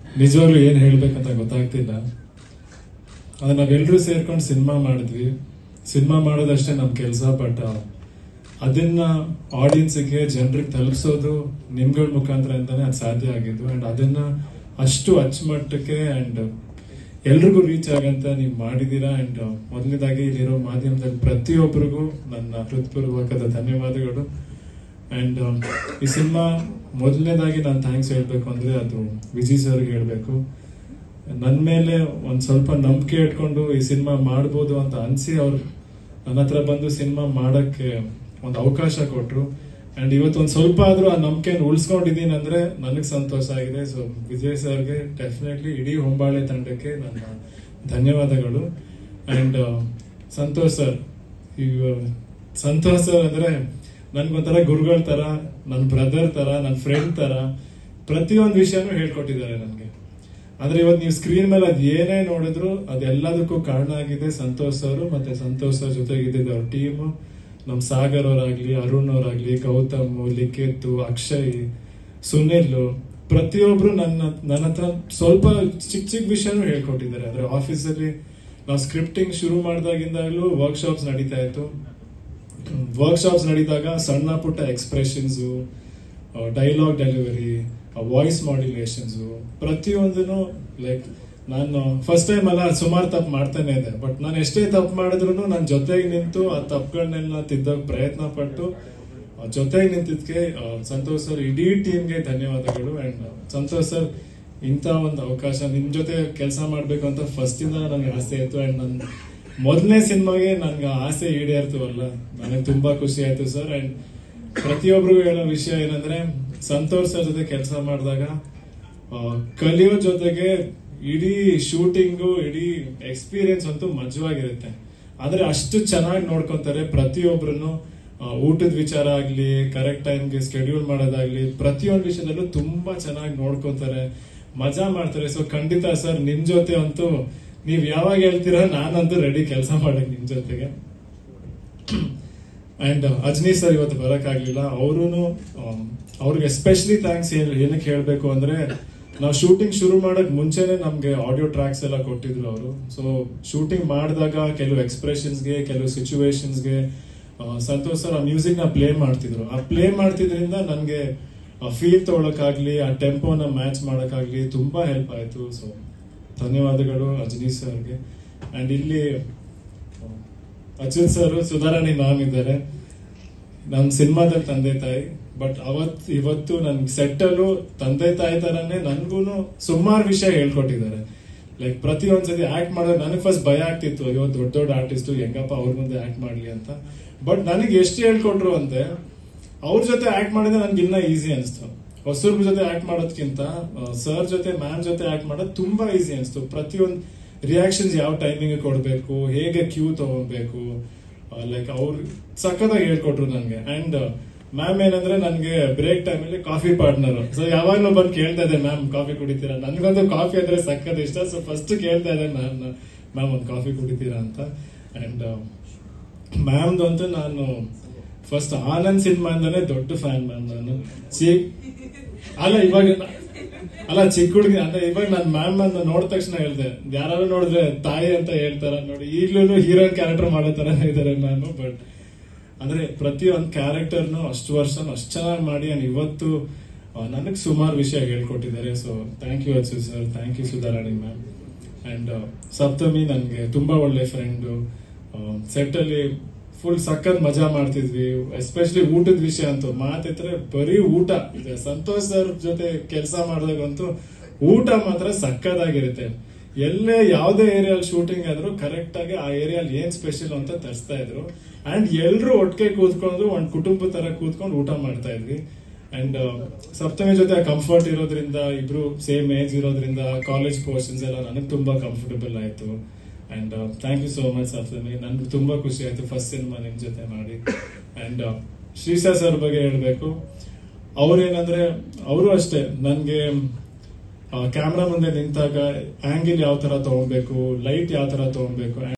ನಿಜವಾಗ್ಲೂ ಏನ್ ಹೇಳ್ಬೇಕಂತ ಗೊತ್ತಾಗ್ತಿಲ್ಲ ಅದ್ ನಾವೆಲ್ಲರೂ ಸೇರ್ಕೊಂಡು ಸಿನಿಮಾ ಮಾಡಿದ್ವಿ ಸಿನಿಮಾ ಮಾಡೋದಷ್ಟೇ ನಮ್ ಕೆಲಸ ಬಟ್ ಅದನ್ನ ಆಡಿಯನ್ಸ್ಗೆ ಜನರಿಗೆ ತಲುಪಿಸೋದು ನಿಮ್ಗಳ ಮುಖಾಂತರ ಅಂತಾನೆ ಅದು ಸಾಧ್ಯ ಆಗಿದ್ದು ಅಂಡ್ ಅದನ್ನ ಅಷ್ಟು ಅಚ್ಚುಮಟ್ಟಕ್ಕೆ ಅಂಡ್ ಎಲ್ರಿಗೂ ರೀಚ್ ಆಗಂತ ನೀವು ಮಾಡಿದೀರಾ ಅಂಡ್ ಮೊದಲನೇದಾಗಿ ಇಲ್ಲಿರೋ ಮಾಧ್ಯಮದಲ್ಲಿ ಪ್ರತಿಯೊಬ್ಬರಿಗೂ ನನ್ನ ಹೃತ್ಪೂರ್ವಕದ ಧನ್ಯವಾದಗಳು ಅಂಡ್ ಈ ಸಿನಿಮಾ ಮೊದಲನೇದಾಗಿ ನಾನು ಥ್ಯಾಂಕ್ಸ್ ಹೇಳ್ಬೇಕು ಅಂದ್ರೆ ಅದು ವಿಜಯ್ ಸರ್ಗೆ ಹೇಳ್ಬೇಕು ನನ್ನ ಮೇಲೆ ಒಂದ್ ಸ್ವಲ್ಪ ನಂಬಿಕೆ ಇಟ್ಕೊಂಡು ಈ ಸಿನಿಮಾ ಮಾಡ್ಬೋದು ಅಂತ ಅನ್ಸಿ ಅವ್ರು ನನ್ನ ಹತ್ರ ಬಂದು ಸಿನಿಮಾ ಮಾಡಕ್ಕೆ ಒಂದು ಅವಕಾಶ ಕೊಟ್ರು ಅಂಡ್ ಇವತ್ತು ಒಂದ್ ಸ್ವಲ್ಪ ಆದ್ರೂ ಆ ನಂಬಿಕೆನ ಉಳಿಸ್ಕೊಂಡಿದ್ದೀನಿ ಅಂದ್ರೆ ನನಗ್ ಸಂತೋಷ ಆಗಿದೆ ಸೊ ವಿಜಯ್ ಸರ್ಗೆ ಡೆಫಿನೆಟ್ಲಿ ಇಡೀ ಹೊಂಬಾಳೆ ತಂಡಕ್ಕೆ ನನ್ನ ಧನ್ಯವಾದಗಳು ಅಂಡ್ ಸಂತೋಷ್ ಸರ್ ಈಗ ಸಂತೋಷ್ ಸರ್ ಅಂದ್ರೆ ನನ್ಗೊಂಥರ ಗುರುಗಳ ತರ ನನ್ನ ಬ್ರದರ್ ತರ ನನ್ನ ಫ್ರೆಂಡ್ ತರ ಪ್ರತಿಯೊಂದು ವಿಷಯನೂ ಹೇಳ್ಕೊಟ್ಟಿದ್ದಾರೆ ನನಗೆ ಆದ್ರೆ ಇವತ್ತು ನೀವು ಸ್ಕ್ರೀನ್ ಮೇಲೆ ಅದ್ ಏನೇ ನೋಡಿದ್ರು ಅದೆಲ್ಲದಕ್ಕೂ ಕಾರಣ ಆಗಿದೆ ಸಂತೋಷ್ ಅವರು ಮತ್ತೆ ಸಂತೋಷ್ ಸರ್ ಜೊತೆಗಿದ್ದಿದ್ದ ಅವ್ರ ಟೀಮ್ ನಮ್ ಸಾಗರ್ ಅವರಾಗ್ಲಿ ಅರುಣ್ ಅವರಾಗ್ಲಿ ಗೌತಮ್ ಲಿಖಿತ್ ಅಕ್ಷಯ್ ಸುನಿಲ್ ಪ್ರತಿಯೊಬ್ರು ನನ್ನ ನನ್ನ ಹತ್ರ ಸ್ವಲ್ಪ ಚಿಕ್ಕ ಚಿಕ್ಕ ವಿಷಯನೂ ಹೇಳ್ಕೊಟ್ಟಿದ್ದಾರೆ ಅಂದ್ರೆ ಆಫೀಸಲ್ಲಿ ನಾವು ಸ್ಕ್ರಿಪ್ಟಿಂಗ್ ಶುರು ಮಾಡಿದಾಗಿಂದಾಗಲೂ ವರ್ಕ್ಶಾಪ್ಸ್ ನಡೀತಾ ಇತ್ತು ವರ್ಕ್ಶಾಪ್ಸ್ ನಡೀದಾಗ ಸಣ್ಣ ಪುಟ್ಟ expressions dialogue delivery voice modulations ಪ್ರತಿಯೊಂದನ್ನು ಲೈಕ್ ನಾನು ಫಸ್ಟ್ ಟೈಮ್ ಅಲ್ಲ ಸುಮಾರು ತಪ್ಪು ಮಾಡ್ತಾನೆ ಇದೆ ಬಟ್ ನಾನು ಎಷ್ಟೇ ತಪ್ಪು ಮಾಡಿದ್ರು ನನ್ನ ಜೊತೆಗೆ ನಿಂತು ಆ ತಪ್ಪುಗಳನ್ನೆಲ್ಲ ತಿದ್ದೋಕ್ ಪ್ರಯತ್ನ ಪಟ್ಟು ಆ ಜೊತೆಗೆ ನಿಂತಿದ್ಕೆ ಆ, ಸಂತೋಷ್ ಸರ್ ಇಡೀ ಟೀಮ್ಗೆ ಧನ್ಯವಾದಗಳು ಅಂಡ್ ಸಂತೋಷ್ ಸರ್ ಇಂಥ ಒಂದು ಅವಕಾಶ ನಿಮ್ ಜೊತೆ ಕೆಲಸ ಮಾಡ್ಬೇಕು ಅಂತ ಫಸ್ಟ್ ಇಂದ ನನಗೆ ಆಸೆ ಇತ್ತು ಅಂಡ್ ನನ್ನ ಮೊದಲನೇ ಸಿನಿಮಾಗೆ ನನ್ಗೆ ಆಸೆ ಈಡೇರ್ತು ಅಲ್ಲ ನನಗೆ ತುಂಬಾ ಖುಷಿ ಆಯ್ತು ಸರ್ ಅಂಡ್ ಪ್ರತಿಯೊಬ್ಬರಿಗೂ ಹೇಳೋ ವಿಷಯ ಏನಂದ್ರೆ ಸಂತೋಷ್ ಸರ್ ಜೊತೆ ಕೆಲಸ ಮಾಡಿದಾಗ ಕಲಿಯೋ ಜೊತೆಗೆ ಇಡೀ ಶೂಟಿಂಗು ಇಡೀ ಎಕ್ಸ್ಪೀರಿಯನ್ಸ್ ಅಂತೂ ಮಜವಾಗಿರುತ್ತೆ ಆದ್ರೆ ಅಷ್ಟು ಚೆನ್ನಾಗಿ ನೋಡ್ಕೊಂತಾರೆ ಪ್ರತಿಯೊಬ್ಬರನ್ನು ಊಟದ ವಿಚಾರ ಆಗ್ಲಿ ಕರೆಕ್ಟ್ ಟೈಮ್ಗೆ ಸ್ಕೆಡ್ಯೂಲ್ ಮಾಡೋದಾಗ್ಲಿ ಪ್ರತಿಯೊಂದು ವಿಷಯದಲ್ಲೂ ತುಂಬಾ ಚೆನ್ನಾಗಿ ನೋಡ್ಕೊಂತಾರೆ ಮಜಾ ಮಾಡ್ತಾರೆ ಸೊ ಖಂಡಿತ ಸರ್ ನಿಮ್ ಜೊತೆ ಅಂತೂ ನೀವ್ ಯಾವಾಗ ಹೇಳ್ತೀರಾ ನಾನಂತೂ ರೆಡಿ ಕೆಲಸ ಮಾಡಕ್ ನಿಮ್ ಜೊತೆಗೆ ಅಂಡ್ ಅಜ್ನಿ ಸರ್ ಇವತ್ತು ಬರಕ್ಕಾಗ್ಲಿಲ್ಲ ಅವರು ಅವ್ರಿಗೆ ಎಸ್ಪೆಷಲಿ ಥ್ಯಾಂಕ್ಸ್ ಏನಕ್ಕೆ ಹೇಳ್ಬೇಕು ಅಂದ್ರೆ ನಾವು ಶೂಟಿಂಗ್ ಶುರು ಮಾಡಕ್ ಮುಂಚೆನೆ ನಮ್ಗೆ ಆಡಿಯೋ ಟ್ರ್ಯಾಕ್ಸ್ ಎಲ್ಲ ಕೊಟ್ಟಿದ್ರು ಅವರು ಸೊ ಶೂಟಿಂಗ್ ಮಾಡಿದಾಗ ಕೆಲವು ಎಕ್ಸ್ಪ್ರೆಷನ್ಸ್ಗೆ ಕೆಲವು ಸಿಚುವೇಶನ್ಸ್ಗೆ ಸಂತೋಷ್ ಸರ್ ಆ ಮ್ಯೂಸಿಕ್ ನ ಪ್ಲೇ ಮಾಡ್ತಿದ್ರು ಆ ಪ್ಲೇ ಮಾಡ್ತಿದ್ರಿಂದ ನನ್ಗೆ ಫೀಲ್ ತಗೊಳಕ್ಕಾಗ್ಲಿ ಆ ಟೆಂಪೋನ ಮ್ಯಾಚ್ ಮಾಡಕ್ಕಾಗ್ಲಿ ತುಂಬಾ ಹೆಲ್ಪ್ ಆಯ್ತು ಸೊ ಧನ್ಯವಾದಗಳು ಅಜ್ನಿ ಸರ್ಗೆ ಅಂಡ್ ಇಲ್ಲಿ ಅಚ್ಯುತ್ ಸರ್ ಸುಧಾರಾಣಿ ಮ್ಯಾಮ್ ಇದ್ದಾರೆ ನಮ್ ಸಿನಿಮಾದಲ್ಲಿ ತಂದೆ ತಾಯಿ ಬಟ್ ಅವತ್ ಇವತ್ತು ನನ್ ಸೆಟ್ ಅಲ್ಲೂ ತಂದೆ ತಾಯಿ ತರನೇ ನನ್ಗೂನು ಸುಮಾರು ವಿಷಯ ಹೇಳ್ಕೊಟ್ಟಿದ್ದಾರೆ ಲೈಕ್ ಪ್ರತಿಯೊಂದ್ಸತಿ ಆಕ್ಟ್ ಮಾಡೋದು ನನಗೆ ಫಸ್ಟ್ ಭಯ ಆಗ್ತಿತ್ತು ಅಯ್ಯೋ ದೊಡ್ಡ ದೊಡ್ಡ ಆರ್ಟಿಸ್ಟ್ ಹೆಂಗಪ್ಪ ಅವ್ರ ಮುಂದೆ ಆಕ್ಟ್ ಮಾಡ್ಲಿ ಅಂತ ಬಟ್ ನನಗೆ ಎಷ್ಟು ಹೇಳ್ಕೊಟ್ರು ಅಂತೆ ಅವ್ರ ಜೊತೆ ಆಕ್ಟ್ ಮಾಡಿದ್ರೆ ನನ್ಗೆ ಇನ್ನ ಈಸಿ ಅನ್ಸ್ತು ಹೊಸಬ್ರ ಜೊತೆ ಆಕ್ಟ್ ಮಾಡೋದ್ಕಿಂತ ಸರ್ ಜೊತೆ ಮ್ಯಾಮ್ ಜೊತೆ ಆಕ್ಟ್ ಮಾಡೋದು ತುಂಬಾ ಈಸಿ ಅನ್ಸ್ತು ಪ್ರತಿಯೊಂದು ರಿಯಾಕ್ಷನ್ಸ್ ಯಾವ ಟೈಮಿಂಗ್ ಕೊಡ್ಬೇಕು ಹೇಗೆ ಕ್ಯೂ ತಗೋಬೇಕು ಲೈಕ್ ಅವ್ರು ಸಖತ್ತಾಗಿ ಹೇಳ್ಕೊಟ್ರು ನನ್ಗೆ ಅಂಡ್ ಮ್ಯಾಮ್ ಏನಂದ್ರೆ ನನ್ಗೆ ಬ್ರೇಕ್ ಟೈಮ್ ಅಲ್ಲಿ ಕಾಫಿ ಪಾರ್ಟ್ನರ್ ಸೊ ಯಾವಾಗ್ಲೂ ಬಂದು ಕೇಳ್ತಾ ಇದ್ದೆ ಮ್ಯಾಮ್ ಕಾಫಿ ಕುಡಿತೀರಾ ನನ್ಗಂತೂ ಕಾಫಿ ಅಂದ್ರೆ ಸಖತ್ ಇಷ್ಟ ಸೊ ಫಸ್ಟ್ ಕೇಳ್ತಾ ಇದ್ದೆ ಮ್ಯಾಮ್ ಮ್ಯಾಮ್ ಒಂದು ಕಾಫಿ ಕುಡಿತೀರಾ ಅಂತ ಅಂಡ್ ಮ್ಯಾಮ್ದು ಅಂತೂ ನಾನು ಫಸ್ಟ್ ಆನಂದ್ ಸಿನಿಮಾಯಿಂದಾನೇ ದೊಡ್ಡ ಫ್ಯಾನ್ ಮ್ಯಾಮ್ ನಾನು ಚಿ ಅಲ್ಲ ಇವಾಗ ಅಲ್ಲ ಚಿಕ್ಕ ಹುಡುಗಿ ಅಂದ್ರೆ ಇವಾಗ ನಾನು ಮ್ಯಾಮ್ ಅನ್ನ ನೋಡಿದ ತಕ್ಷಣ ಹೇಳ್ದೆ ಯಾರು ನೋಡಿದ್ರೆ ತಾಯಿ ಅಂತ ಹೇಳ್ತಾರ ನೋಡಿ ಈಗ್ಲೂ ಹೀರೋಯಿನ್ ಕ್ಯಾರೆಕ್ಟರ್ ಮಾಡೋ ತರ ಇದಾರೆ ಮ್ಯಾಮ್ ಬಟ್ ಅಂದ್ರೆ ಪ್ರತಿಯೊಂದು ಕ್ಯಾರೆಕ್ಟರ್ನು ಅಷ್ಟು ವರ್ಷ ಅಷ್ಟು ಚೆನ್ನಾಗಿ ಮಾಡಿ ಅಂಡ್ ಇವತ್ತು ನನಗೆ ಸುಮಾರು ವಿಷಯ ಹೇಳ್ಕೊಟ್ಟಿದ್ದಾರೆ so thank you Achchu sir thank you Sudharani ma'am and Saptami ನನಗೆ ತುಂಬಾ ಒಳ್ಳೆ ಫ್ರೆಂಡು ಸೆಟ್ ಅಲ್ಲಿ ಫುಲ್ ಸಖತ್ ಮಜಾ ಮಾಡ್ತಿದ್ವಿ ಎಸ್ಪೆಷಲಿ ಊಟದ ವಿಷಯ ಅಂತೂ ಮಾತಿದ್ರೆ ಬರೀ ಊಟ ಇದೆ ಸಂತೋಷ್ ಸರ್ ಜೊತೆ ಕೆಲಸ ಮಾಡಿದಾಗಂತೂ ಊಟ ಮಾತ್ರ ಸಕ್ಕದಾಗಿರುತ್ತೆ ಎಲ್ಲೇ ಯಾವ್ದೇ ಏರಿಯಾಲ್ ಶೂಟಿಂಗ್ ಆದ್ರೂ ಕರೆಕ್ಟ್ ಆಗಿ ಆ ಏರಿಯಾಲ್ ಏನ್ ಸ್ಪೆಷಲ್ ಅಂತ ತರಿಸ್ತಾ ಇದ್ರು ಅಂಡ್ ಎಲ್ರು ಒಟ್ಟಿಗೆ ಕೂತ್ಕೊಂಡು ಒಂದ್ ಕುಟುಂಬ ತರ ಕೂತ್ಕೊಂಡು ಊಟ ಮಾಡ್ತಾ ಇದ್ವಿ ಅಂಡ್ ಸಪ್ತಮಿ ಜೊತೆ ಕಂಫರ್ಟ್ ಇರೋದ್ರಿಂದ ಇಬ್ರು ಸೇಮ್ ಏಜ್ ಇರೋದ್ರಿಂದ ಕಾಲೇಜ್ ಪೋರ್ಷನ್ಸ್ ಎಲ್ಲ ನನಗೆ ತುಂಬಾ ಕಂಫರ್ಟಬಲ್ ಆಯ್ತು and thank you so much Saptami ನನ್ಗೆ ತುಂಬಾ ಖುಷಿ ಆಯ್ತು ಫಸ್ಟ್ ಸಿನಿಮಾ ನಿಮ್ ಜೊತೆ ಮಾಡಿ ಅಂಡ್ ಶ್ರೀಶಾ ಸರ್ ಬಗ್ಗೆ ಹೇಳ್ಬೇಕು ಅವ್ರೇನಂದ್ರೆ ಅವರು ಅಷ್ಟೇ ನನ್ಗೆ ಕ್ಯಾಮ್ರಾ ಮುಂದೆ ನಿಂತಾಗ ಆಂಗಿಲ್ ಯಾವ ತರ ತಗೊಬೇಕು ಲೈಟ್ ಯಾವ ತರ ತಗೊಬೇಕು